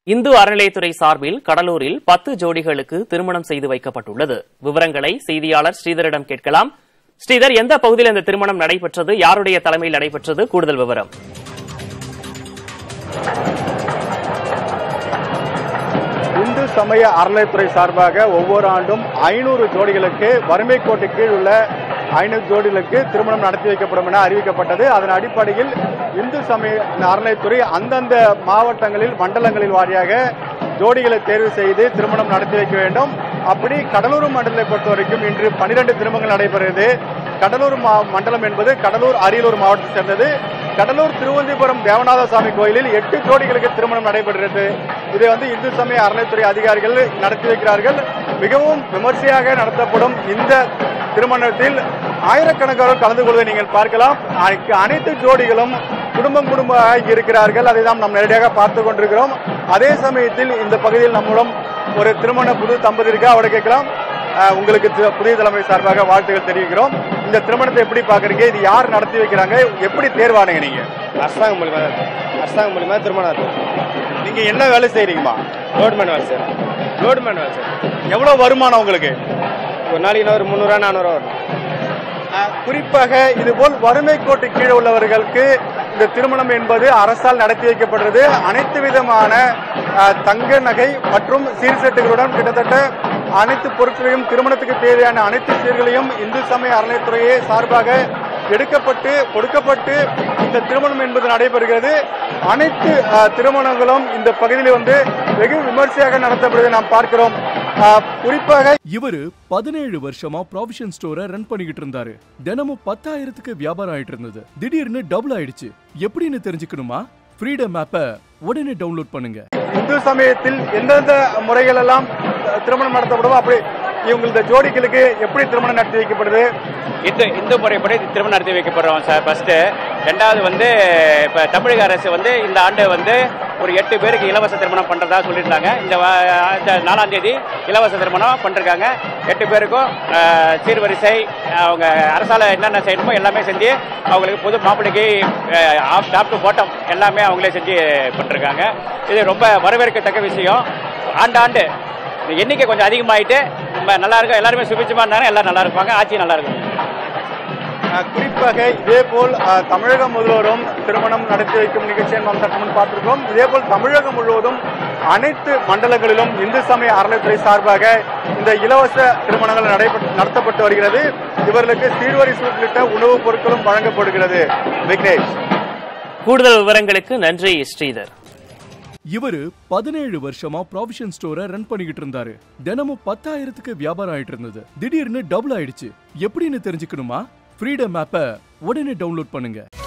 இந்து அறநிலையத்துறை சார்பில் கடலூரில் பத்து ஜோடிகளுக்கு திருமணம் செய்து வைக்கப்பட்டுள்ளது விவரங்களை செய்தியாளர் ஸ்ரீதரிடம் கேட்கலாம் ஸ்ரீதர் எந்த பகுதியில் இந்த திருமணம் நடைபெற்றது யாருடைய தலைமையில் நடைபெற்றது கூடுதல் விவரம் இந்து சமய அறநிலைத்துறை சார்பாக ஒவ்வொரு ஆண்டும் ஐநூறு ஜோடிகளுக்கு வறுமை கோட்டு கீழ் உள்ள ஐநூறு ஜோடிகளுக்கு திருமணம் நடத்தி வைக்கப்படும் என அறிவிக்கப்பட்டது அதன் அடிப்படையில் இந்து சமய அறநிலைத்துறை அந்தந்த மாவட்டங்களில் மண்டலங்களில் வாரியாக ஜோடிகளை தேர்வு செய்து திருமணம் நடத்தி வைக்க வேண்டும் அப்படி கடலூர் மண்டலத்தை பொறுத்த வரைக்கும் இன்று பனிரெண்டு திருமணங்கள் நடைபெறுகிறது கடலூர் மா- மண்டலம் என்பது கடலூர் அரியலூர் மாவட்டத்தை சேர்ந்தது கடலூர் திருவந்திபுரம் தேவநாத சாமி கோயிலில் எட்டு ஜோடிகளுக்கு திருமணம் நடைபெறுகிறது இதை வந்து இந்து சமய அறநிலைத்துறை அதிகாரிகள் நடத்தி வைக்கிறார்கள் மிகவும் விமர்சையாக நடத்தப்படும் இந்த திருமணத்தில் ஆயிரக்கணக்கானோர் கலந்து கொள்வதை நீங்கள் பார்க்கலாம் அனை- அனைத்து ஜோடிகளும் குடும்பம் குடும்பமாக இருக்கிறார்கள் அதை தான் நாம் நேரடியாக பார்த்து கொண்டிருக்கிறோம் அதே சமயத்தில் இந்த பகுதியில் நம்முடன் ஒரு திருமண புது தம்பதி இருக்கு அவரை கேட்கலாம் அஹ், உங்களுக்கு தி- புதிய தலைமை சார்பாக வாழ்த்துக்கள் தெரிவிக்கிறோம் இந்த திருமணத்தை எப்படி பாக்குறீங்க இது யார் நடத்தி வைக்கிறாங்க எப்படி தேர்வானீங்க நீங்க அரசாங்கம் மூலியமா தான் இருக்கு. அரசாங்கம் மூலியமா திருமணம் இருக்கு நீங்க என்ன வேலை செய்றீங்கம்மா ரோட்மேன் வேலை சார் ரோட்மேன் வேலை சார் எவ்வளவு வருமானம் உங்களுக்கு ஒரு நாளைக்கு நான் ஒரு முந்நூறுவா நானூறுவா வரும் அஹ், குறிப்பாக இதுபோல் வறுமை கோட்டு கீழே உள்ளவர்களுக்கு இந்த திருமணம் என்பது அரசால் நடத்தி வைக்கப்படுறது அனைத்து விதமான அஹ், தங்க நகை மற்றும் சீர்செட்டுகளுடன் கிட்டத்தட்ட அனைத்து பொருட்களையும் திருமணத்துக்கு தேவையான அனைத்து சீர்களையும் இந்து சமய அறநிலைத்துறையே சார்பாக எடுக்கப்பட்டு கொடுக்கப்பட்டு இந்த திருமணம் என்பது நடைபெறுகிறது அனைத்து அஹ், திருமணங்களும் இந்த பகுதியில் வந்து வெகு விமர்சையாக நடத்தப்படுவதை நாம் பார்க்கிறோம் அஹ், குறிப்பாக இவரு பதினேழு வருஷமா ப்ராவிஷன் ஸ்டோரை ரன் பண்ணிக்கிட்டு இருந்தாரு தினமும் பத்தாயிரத்துக்கு வியாபாரம் ஆயிட்டு இருந்தது திடீர்னு டபுள் ஆயிடுச்சு எப்படின்னு தெரிஞ்சுக்கணுமா ஃப்ரீடம் ஆப்பை உடனே டவுன்லோட் பண்ணுங்க இந்து சமயத்தில் எந்தெந்த முறைகள் எல்லாம் திருமணம் நடத்தப்படுமோ அப்படி இவங்க இந்த ஜோடிகளுக்கு எப்படி திருமணம் நடத்தி வைக்கப்படுது இந்து இந்து முறைப்படி திருமணம் நடத்தி வைக்கப்படுறோம் சார் ஃபர்ஸ்ட்டு ரெண்டாவது வந்து இப்போ தமிழக அரசு வந்து இந்த ஆண்டு வந்து ஒரு எட்டு பேருக்கு இலவச திருமணம் பண்ணுறதா சொல்லியிருந்தாங்க இந்த வா- இந்த நாலாம் தேதி இலவச திருமணம் பண்ணிருக்காங்க எட்டு பேருக்கும் அஹ், சீர்வரிசை அவங்க அரசால் என்னென்ன செய்யணுமோ எல்லாமே செஞ்சு அவங்களுக்கு புது மாப்பிள்ளைக்கு டாப் டு பாட்டம் எல்லாமே அவங்களே செஞ்சு பண்ணிருக்காங்க இது ரொம்ப வரவேற்கத்தக்க விஷயம் ஆண்டாண்டு இந்த எண்ணிக்கை கொஞ்சம் அதிகமாயிட்டு ரொம்ப நல்லா இருக்கும் எல்லாருமே சுபிச்சமாக இருந்தாங்க எல்லாரும் நல்லா இருப்பாங்க ஆட்சி நல்லா இருக்கும் அஹ், குறிப்பாக இதே போல் அஹ், தமிழகம் முழுவதும் திருமணம் நடத்தி வைக்கும் நிகழ்ச்சியை நாம் சற்று முன் பார்த்திருக்கோம் இதே போல் தமிழகம் முழுவதும் அனைத்து மண்டலங்களிலும் இந்து சமய அறநிலைத்துறை சார்பாக இந்த இலவச திருமணங்கள் நடைபெற்று நடத்தப்பட்டு வருகிறது இவர்களுக்கு சீர்வரிசை உள்ளிட்ட உணவுப் பொருட்களும் வழங்கப்படுகிறது விக்னேஷ் கூடுதல் விவரங்களுக்கு நன்றி ஸ்ரீதர் இவரு பதினேழு வருஷமா ப்ராவிஷன் ஸ்டோரை ரன் பண்ணிக்கிட்டு இருந்தாரு தினமும் பத்தாயிரத்துக்கு வியாபாரம் ஆயிட்டு இருந்தது திடீர்னு டபுள் ஆயிடுச்சு எப்படின்னு தெரிஞ்சுக்கணுமா ஃப்ரீடம் ஆப்பை உடனே டவுன்லோட் பண்ணுங்க